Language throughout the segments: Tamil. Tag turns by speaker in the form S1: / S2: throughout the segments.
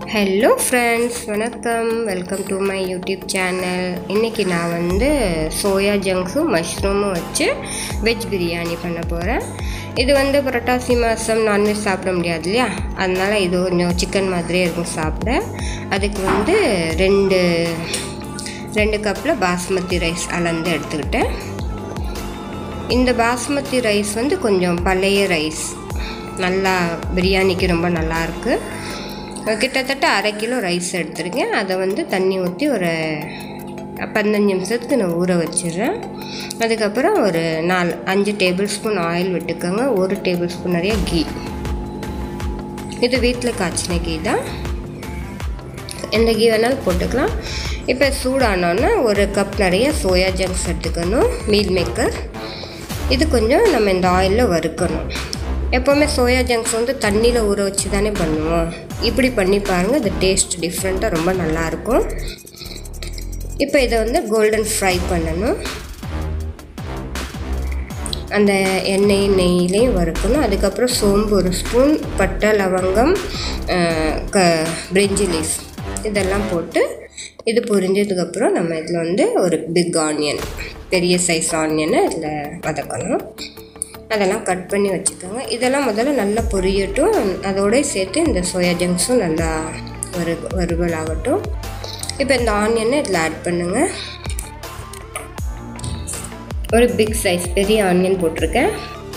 S1: ஹலோ ஃப்ரெண்ட்ஸ் வணக்கம் welcome to my YouTube channel இன்றைக்கி நான் வந்து சோயா ஜங்க்ஸும் மஷ்ரூமும் வச்சு வெஜ் பிரியாணி பண்ண போகிறேன் இது வந்து புரட்டாசி மாதம் நான்வெஜ் சாப்பிட முடியாது இல்லையா அதனால் இது கொஞ்சம் சிக்கன் மாதிரியே இருக்கும் சாப்பிட அதுக்கு வந்து ரெண்டு ரெண்டு கப்பில் பாஸ்மதி ரைஸ் அளந்து எடுத்துக்கிட்டேன் இந்த பாஸ்மதி ரைஸ் வந்து கொஞ்சம் பழைய ரைஸ் நல்லா பிரியாணிக்கு ரொம்ப நல்லாயிருக்கு கிட்டத்தட்ட அரை கிலோ ரைஸ் எடுத்திருக்கேன் அதை வந்து தண்ணி ஊற்றி ஒரு பதினஞ்சு நிமிஷத்துக்கு நான் ஊற வச்சிடுறேன் அதுக்கப்புறம் ஒரு நாலு அஞ்சு டேபிள் ஸ்பூன் ஆயில் விட்டுக்கோங்க ஒரு டேபிள் ஸ்பூன் நிறைய கீ இது வீட்டில் காய்ச்சின கீ தான் எந்த கீ வேணாலும் போட்டுக்கலாம் இப்போ சூடானோன்னா ஒரு கப் நிறைய சோயா ஜங்க்ஸ் எடுத்துக்கணும் மீல் மேக்கர் இது கொஞ்சம் நம்ம இந்த ஆயிலில் வறுக்கணும் எப்போவுமே சோயா ஜங்க்ஸ் வந்து தண்ணியில் ஊற வச்சு தானே பண்ணுவோம் இப்படி பண்ணி பாருங்கள் இது டேஸ்ட் டிஃப்ரெண்ட்டாக ரொம்ப நல்லாயிருக்கும் இப்போ இதை வந்து கோல்டன் ஃப்ரை பண்ணணும் அந்த எண்ணெய் நெய்லேயும் வறுக்கணும் அதுக்கப்புறம் சோம்பு ஒரு ஸ்பூன் பட்டை லவங்கம் க பிரிஞ்சி லீஃப் இதெல்லாம் போட்டு இது பொரிஞ்சதுக்கப்புறம் நம்ம இதில் வந்து ஒரு பிக் ஆனியன் பெரிய சைஸ் ஆனியனை இதில் வதக்கணும் அதெல்லாம் கட் பண்ணி வச்சுக்கோங்க இதெல்லாம் முதல்ல நல்லா பொரியட்டும் அதோட சேர்த்து இந்த சோயா ஜங்க்ஸும் நல்லா வறு வறுவல் ஆகட்டும் இப்போ இந்த ஆனியனை இதில் ஆட் பண்ணுங்கள் ஒரு பிக் சைஸ் பெரிய ஆனியன் போட்டிருக்கேன்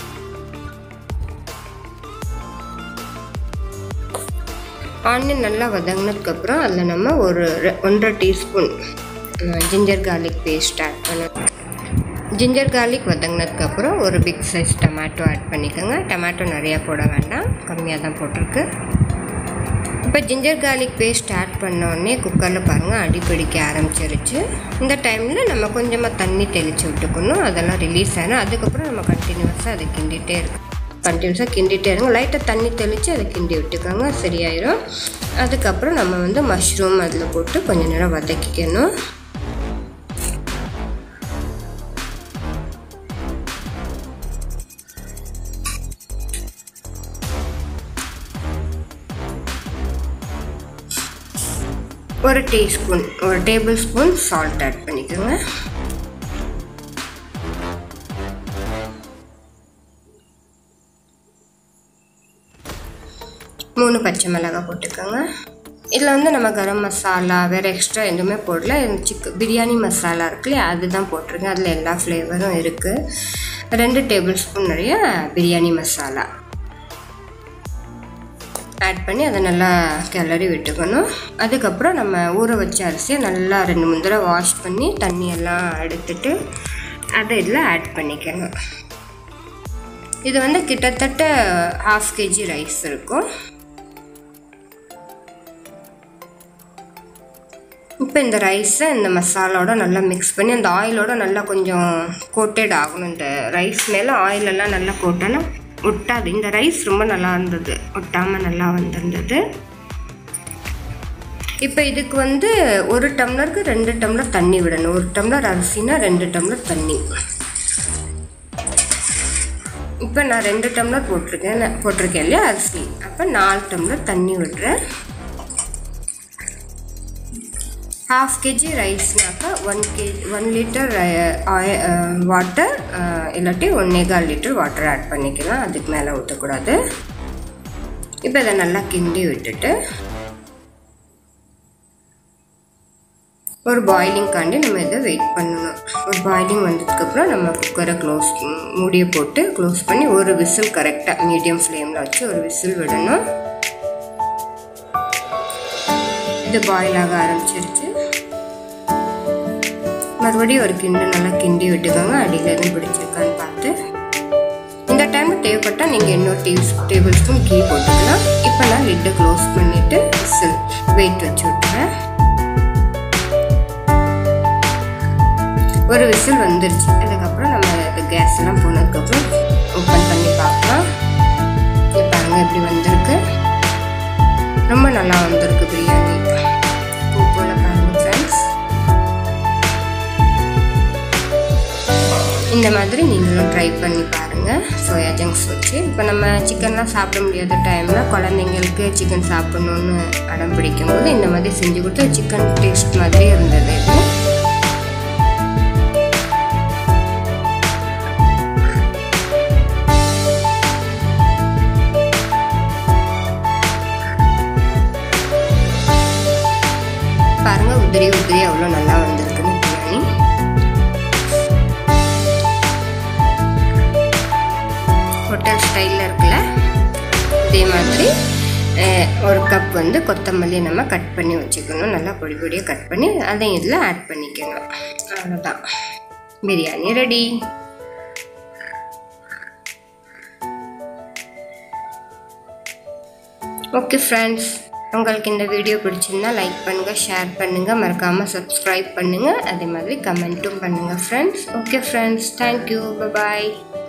S1: ஆனியன் நல்லா வதங்கினதுக்கப்புறம் அதில் நம்ம ஒரு ஒன்றரை teaspoon ginger garlic paste add பண்ணணும் ஜிஞ்சர் கார்லிக் வதங்கினதுக்கப்புறம் ஒரு பிக் சைஸ் டொமேட்டோ ஆட் பண்ணிக்கோங்க டொமேட்டோ நிறையா போட வேண்டாம் கம்மியாக தான் போட்டிருக்கு இப்போ ஜிஞ்சர் கார்லிக் பேஸ்ட் ஆட் பண்ணோடனே குக்கரில் பாருங்கள் அடிப்பிடிக்க ஆரம்பிச்சிருச்சு இந்த டைமில் நம்ம கொஞ்சமாக தண்ணி தெளித்து விட்டுக்கணும் அதெல்லாம் ரிலீஸ் ஆகணும் அதுக்கப்புறம் நம்ம கண்டினியூஸாக அதை கிண்டிகிட்டே இருக்கோம் கண்டினியூஸாக கிண்டிகிட்டே இருங்க லைட்டாக தண்ணி தெளித்து அதை கிண்டி விட்டுக்கோங்க சரியாயிரும் அதுக்கப்புறம் நம்ம வந்து மஷ்ரூம் அதில் போட்டு கொஞ்சம் நேரம் வதக்கிக்கணும் ஒரு டீஸ்பூன் ஒரு டேபிள் ஸ்பூன் சால்ட் ஆட் பண்ணிக்கோங்க மூணு பச்சை மிளகாய் போட்டுக்கோங்க இதில் வந்து நம்ம கரம் மசாலா வேறு எக்ஸ்ட்ரா எதுவுமே போடல சிக்க பிரியாணி மசாலா இருக்குல்லையா அதுதான் போட்டிருக்கேன் அதில் எல்லா ஃப்ளேவரும் இருக்குது ரெண்டு டேபிள் ஸ்பூன் நிறைய பிரியாணி மசாலா ஆட் பண்ணி அதை நல்லா கிளறி விட்டுக்கணும் அதுக்கப்புறம் நம்ம ஊற வச்ச அரிசியை நல்லா ரெண்டு மூணு தடவை வாஷ் பண்ணி தண்ணியெல்லாம் எடுத்துட்டு அதை இதில் ஆட் பண்ணிக்கணும் இது வந்து கிட்டத்தட்ட ஹாஃப் கேஜி ரைஸ் இருக்கும் இப்போ இந்த ரைஸை இந்த மசாலாவோட நல்லா மிக்ஸ் பண்ணி அந்த ஆயிலோட நல்லா கொஞ்சம் கோட்டட் ஆகணும் இந்த ரைஸ் மேலே ஆயிலெல்லாம் நல்லா கோட்டனா ஒட்டாது இந்த ரைஸ் ரொம்ப நல்லா இருந்தது ஒட்டாமல் நல்லா வந்திருந்தது இப்போ இதுக்கு வந்து ஒரு டம்ளருக்கு ரெண்டு டம்ளர் தண்ணி விடணும் ஒரு டம்ளர் அரிசினா ரெண்டு டம்ளர் தண்ணி இப்போ நான் ரெண்டு டம்ளர் போட்டிருக்கேன் போட்டிருக்கேன் இல்லையா அரிசி அப்போ நாலு டம்ளர் தண்ணி விடுறேன் ஹாஃப் கேஜி ரைஸ்னாக்கா one KG one litre water இல்லாட்டி ஒன்னே கால் லிட்டர் வாட்டர் ஆட் பண்ணிக்கலாம் அதுக்கு மேலே ஊற்றக்கூடாது இப்போ இதை நல்லா கிண்டி விட்டுட்டு ஒரு பாயிலிங்காண்டி நம்ம இதை வெயிட் பண்ணணும் ஒரு பாயிலிங் வந்ததுக்கப்புறம் நம்ம குக்கரை க்ளோஸ் மூடியை போட்டு க்ளோஸ் பண்ணி ஒரு விசில் கரெக்டாக மீடியம் ஃப்ளேமில் வச்சு ஒரு விசில் விடணும் இது பாயில் ஆக ஆரம்பிச்சிருச்சு மறுபடியும் ஒரு கிண்டு நல்லா கிண்டி விட்டுக்கோங்க அடியில் எதுவும் பிடிச்சிருக்கான்னு பார்த்து இந்த டைமில் தேவைப்பட்டால் நீங்கள் இன்னொரு டீ டேபிள் ஸ்பூன் கீ போட்டுக்கலாம் இப்போ நான் லிட்டை க்ளோஸ் பண்ணிவிட்டு விசில் வெயிட் வச்சு விட்டுறேன் ஒரு விசில் வந்துருச்சு அதுக்கப்புறம் நம்ம இது கேஸ் எல்லாம் போனதுக்கப்புறம் ஓப்பன் பண்ணி பார்க்கலாம் இப்போ பாருங்க எப்படி வந்திருக்கு ரொம்ப நல்லா வந்திருக்கு பிரியாணி பூ போல பாருங்க ஃப்ரெண்ட்ஸ் இந்த மாதிரி நீங்களும் ட்ரை பண்ணி பாருங்கள் சோயா ஜங்க்ஸ் வச்சு இப்போ நம்ம சிக்கன்லாம் சாப்பிட முடியாத டைமில் குழந்தைங்களுக்கு சிக்கன் சாப்பிடணுன்னு அடம் பிடிக்கும்போது இந்த மாதிரி செஞ்சு கொடுத்து சிக்கன் டேஸ்ட் மாதிரி இருந்தது இது பாருங்க உதிரி உதிரி அவ்வளோ நல்லா வந்திருக்குன்னு பிரியாணி ஹோட்டல் ஸ்டைலில் இருக்குல்ல இதே மாதிரி அஹ், ஒரு கப் வந்து கொத்தமல்லி நம்ம கட் பண்ணி வச்சுக்கணும் நல்லா பொடி பொடியாக கட் பண்ணி அதையும் இதில் ஆட் பண்ணிக்கணும் அவ்வளோதான் பிரியாணி ரெடி ஓகே ஃப்ரெண்ட்ஸ் உங்களுக்கு இந்த வீடியோ பிடிச்சிருந்தா லைக் பண்ணுங்கள் ஷேர் பண்ணுங்கள் மறக்காமல் சப்ஸ்கிரைப் பண்ணுங்கள் அதே மாதிரி கமெண்ட்டும் பண்ணுங்கள் ஃப்ரெண்ட்ஸ் ஓகே ஃப்ரெண்ட்ஸ் தேங்க்யூ பாய்